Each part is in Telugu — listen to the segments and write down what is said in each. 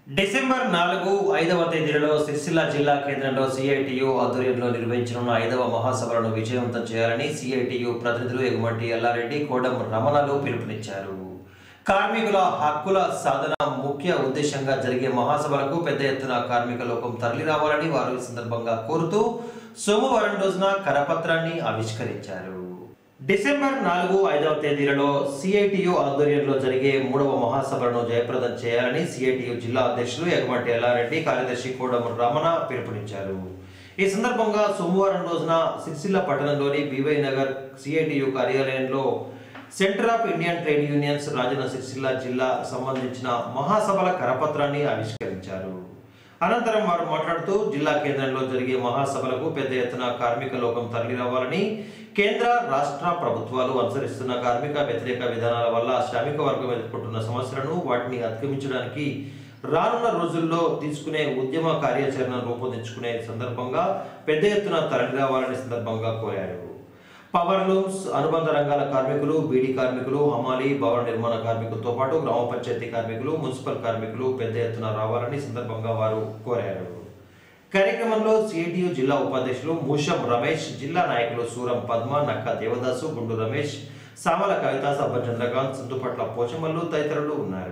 డిసెంబర్ నాలుగు ఐదవ తేదీలలో సిరిసిల్ల జిల్లా కేంద్రంలో సిఐటియు ఆధ్వర్యంలో నిర్వహించనున్న ఐదవ మహాసభలను విజయవంతం చేయాలని సిఐటియు ప్రతినిధులు ఎగుమటి ఎల్లారెడ్డి కోడం రమణలు పిలుపునిచ్చారు కార్మికుల హక్కుల సాధన ముఖ్య ఉద్దేశంగా జరిగే మహాసభలకు పెద్ద ఎత్తున కార్మిక లోకం తరలి రావాలని వారు ఈ సందర్భంగా కోరుతూ సోమవారం రోజున కరపత్రాన్ని ఆవిష్కరించారు డిసెంబర్ నాలుగు ఐదవ తేదీలలో సిఐటియు ఆధ్వర్యంలో జరిగే మూడవ మహాసభలను జయప్రదం చేయాలని సిఐటియు జిల్లా అధ్యక్షులు ఎగమటి ఎల్లారెడ్డి కార్యదర్శి కోడం రమణ పిలుపునిచ్చారు ఈ సందర్భంగా సోమవారం రోజున సిరిసిల్ల పట్టణంలోని బీవై నగర్ సిఐటియు కార్యాలయంలో centre of Indian trade unions Rajanna Sircilla జిల్లా సంబంధించిన మహాసభల కరపత్రాన్ని ఆవిష్కరించారు అనంతరం వారు మాట్లాడుతూ జిల్లా కేంద్రంలో జరిగే మహాసభలకు పెద్ద ఎత్తున కార్మిక లోకం తరలి రావాలని కేంద్ర రాష్ట్ర ప్రభుత్వాలు అనుసరిస్తున్న కార్మిక వ్యతిరేక విధానాల వల్ల శ్రామిక వర్గం ఎదుర్కొంటున్న సమస్యలను వాటిని అధిగమించడానికి రానున్న రోజుల్లో తీసుకునే ఉద్యమ కార్యాచరణను రూపొందించుకునే సందర్భంగా పెద్ద ఎత్తున తరలి రావాలని సందర్భంగా కోరారు పవర్ లూమ్స్ అనుబంధ రంగాల కార్మికులు బీడీ కార్మికులు హమాలి భవన నిర్మాణ కార్మికులతో పాటు గ్రామ పంచాయతీ కార్మికులు మున్సిపల్ కార్మికులు పెద్ద ఎత్తున రావాలని సందర్భంగా వారు కోరారు కార్యక్రమంలో సిఐటియు జిల్లా ఉపాధ్యక్షులు మూషం రమేష్ జిల్లా నాయకులు సూరం పద్మ నక్క దేవదాసు గుండు రమేష్ సామల కవిత సబ్బ చంద్రకాంత్ సింధుపట్ల పోచమల్లు తదితరులు ఉన్నారు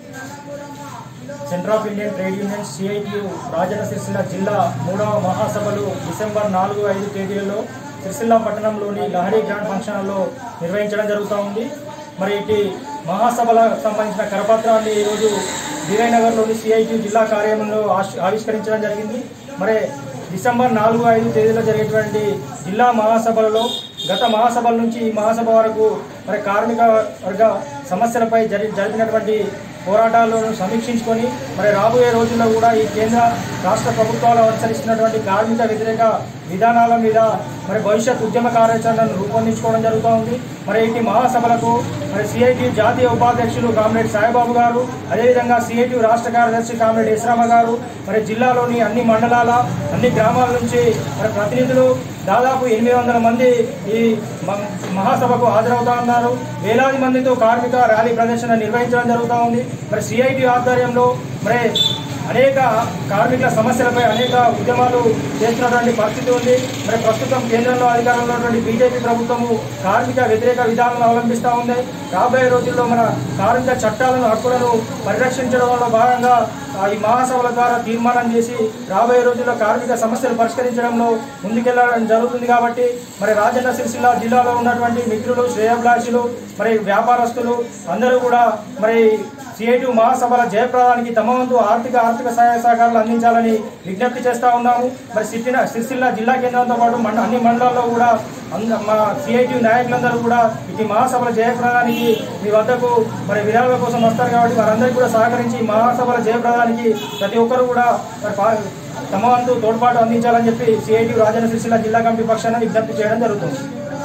centre of Indian trade union CITU Rajanna Sircilla జిల్లా మూడవ మహాసభలు డిసెంబర్ నాలుగు ఐదు తేదీలలో సిరిసిల్ల పట్టణంలోని లహరి గ్రాండ్ ఫంక్షన్ హాల్లో నిర్వహించడం జరుగుతూ ఉంది మరి ఇటు మహాసభలకు సంబంధించిన కరపత్రాన్ని ఈరోజు విజయనగర్లోని సిఐటియు జిల్లా కార్యాలయంలో ఆశ్- ఆవిష్కరించడం జరిగింది మరి డిసెంబర్ నాలుగు ఐదు తేదీలో జరిగేటువంటి జిల్లా మహాసభలలో గత మహాసభల నుంచి ఈ మహాసభ వరకు మరి కార్మిక వర్గ సమస్యలపై జరి జరిపినటువంటి పోరాటాలను సమీక్షించుకొని మరి రాబోయే రోజుల్లో కూడా ఈ కేంద్ర రాష్ట్ర ప్రభుత్వాలు అనుసరిస్తున్నటువంటి కార్మిక వ్యతిరేక విధానాల మీద మరి భవిష్యత్ ఉద్యమ కార్యాచరణను రూపొందించుకోవడం జరుగుతూ ఉంది మరి ఈ మహాసభలకు మరి సిఐటి జాతీయ ఉపాధ్యక్షులు కామ్రేడ్ సాయిబాబు గారు అదేవిధంగా సిఐటి రాష్ట్ర కార్యదర్శి కామ్రేడ్ ఇస్రామ గారు మరి జిల్లాలోని అన్ని మండలాల అన్ని గ్రామాల నుంచి మరి ప్రతినిధులు దాదాపు ఎనిమిది వందల మంది ఈ మ- మహాసభకు హాజరవుతా ఉన్నారు వేలాది మందితో కార్మిక ర్యాలీ ప్రదర్శన నిర్వహించడం జరుగుతూ ఉంది మరి సిఐటి ఆధ్వర్యంలో మరి అనేక కార్మికుల సమస్యలపై అనేక ఉద్యమాలు చేస్తున్నటువంటి పరిస్థితి ఉంది మరి ప్రస్తుతం కేంద్రంలో అధికారంలో ఉన్నటువంటి బీజేపీ ప్రభుత్వము కార్మిక వ్యతిరేక విధానాలను అవలంబిస్తూ ఉంది రాబోయే రోజుల్లో మన కార్మిక చట్టాలను హక్కులను పరిరక్షించడంలో భాగంగా ఆ, ఈ మహాసభల ద్వారా తీర్మానం చేసి రాబోయే రోజుల్లో కార్మిక సమస్యలు పరిష్కరించడంలో ముందుకెళ్లడం జరుగుతుంది కాబట్టి మరి రాజన్న సిరిసిల్ల జిల్లాలో ఉన్నటువంటి మిత్రులు శ్రేయభిలాషులు మరి వ్యాపారస్తులు అందరూ కూడా మరి సిఐటి మహాసభల జయప్రదానికి తమ వంతు ఆర్థిక ఆర్థిక సహాయ సహకారాలు అందించాలని విజ్ఞప్తి చేస్తా ఉన్నాము మరి సిరిసిల్ల సిరిసిల్ల జిల్లా కేంద్రంతో పాటు మండ అన్ని మండలాల్లో కూడా అంద- మా సిఐటి నాయకులందరూ కూడా ఈ మహాసభల జయప్రదానికి మీ వద్దకు మరి విరాళాల కోసం వస్తారు కాబట్టి వారందరికీ కూడా సహకరించి ఈ మహాసభల జయప్రదానికి ప్రతి ఒక్కరు కూడా మరి పా- తమ వంతు తోడ్పాటు అందించాలని చెప్పి సిఐటి రాజన్న సిరిసిల్ల జిల్లా కమిటీ పక్షాన విజ్ఞప్తి చేయడం జరుగుతుంది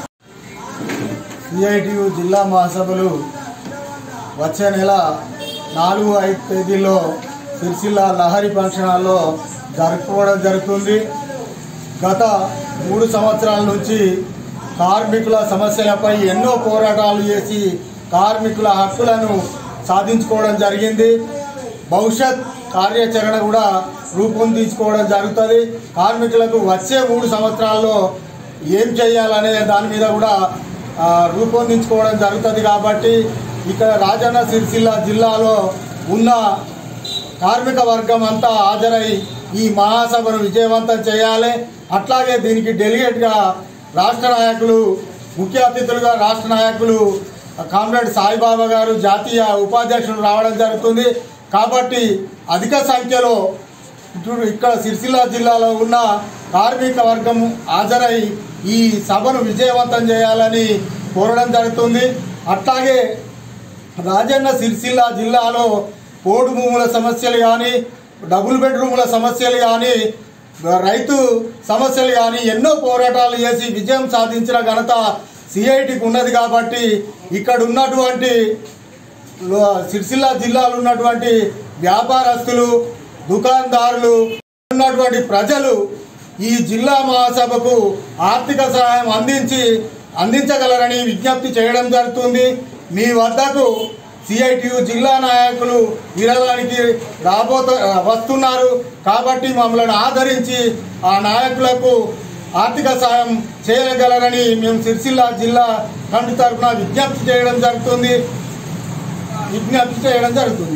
సిఐటియు జిల్లా మహాసభలు వచ్చే నెల నాలుగు ఐదు తేదీల్లో సిరిసిల్ల లహరి ఫంక్షన్ హాల్లో జరుపుకోవడం జరుగుతుంది గత మూడు సంవత్సరాల నుంచి కార్మికుల సమస్యలపై ఎన్నో పోరాటాలు చేసి కార్మికుల హక్కులను సాధించుకోవడం జరిగింది భవిష్యత్ కార్యాచరణ కూడా రూపొందించుకోవడం జరుగుతుంది కార్మికులకు వచ్చే మూడు సంవత్సరాల్లో ఏం చేయాలనే దాని మీద కూడా ఆ, రూపొందించుకోవడం జరుగుతుంది కాబట్టి ఇక్కడ రాజన్న సిరిసిల్ల జిల్లాలో ఉన్న కార్మిక వర్గం అంతా హాజరై ఈ మహాసభను విజయవంతం చేయాలి అట్లాగే దీనికి డెలిగేట్గా రాష్ట్ర నాయకులు ముఖ్య అతిథులుగా రాష్ట్ర నాయకులు కామ్రేడ్ సాయిబాబా గారు జాతీయ ఉపాధ్యక్షులు రావడం జరుగుతుంది కాబట్టి అధిక సంఖ్యలో ఇటు ఇక్కడ సిరిసిల్ల జిల్లాలో ఉన్న కార్మిక వర్గం హాజరై ఈ సభను విజయవంతం చేయాలని కోరడం జరుగుతుంది అట్లాగే రాజన్న సిరిసిల్ల జిల్లాలో పోడు భూముల సమస్యలు కానీ డబుల్ బెడ్రూముల సమస్యలు కానీ రైతు సమస్యలు కానీ ఎన్నో పోరాటాలు చేసి విజయం సాధించిన ఘనత సిఐటికి ఉన్నది కాబట్టి ఇక్కడ ఉన్నటువంటి లో- సిరిసిల్ల జిల్లాలో ఉన్నటువంటి వ్యాపారస్తులు దుకాణదారులు ఉన్నటువంటి ప్రజలు ఈ జిల్లా మహాసభకు ఆర్థిక సహాయం అందించి అందించగలరని విజ్ఞప్తి చేయడం జరుగుతుంది మీ వద్దకు సిఐటియు జిల్లా నాయకులు విరళానికి రాబోతు వస్తున్నారు కాబట్టి మమ్మల్ని ఆదరించి ఆ నాయకులకు ఆర్థిక సాయం చేయగలరని మేము సిరిసిల్ల జిల్లా కమిటీ తరఫున విజ్ఞప్తి చేయడం జరుగుతుంది విజ్ఞప్తి చేయడం జరుగుతుంది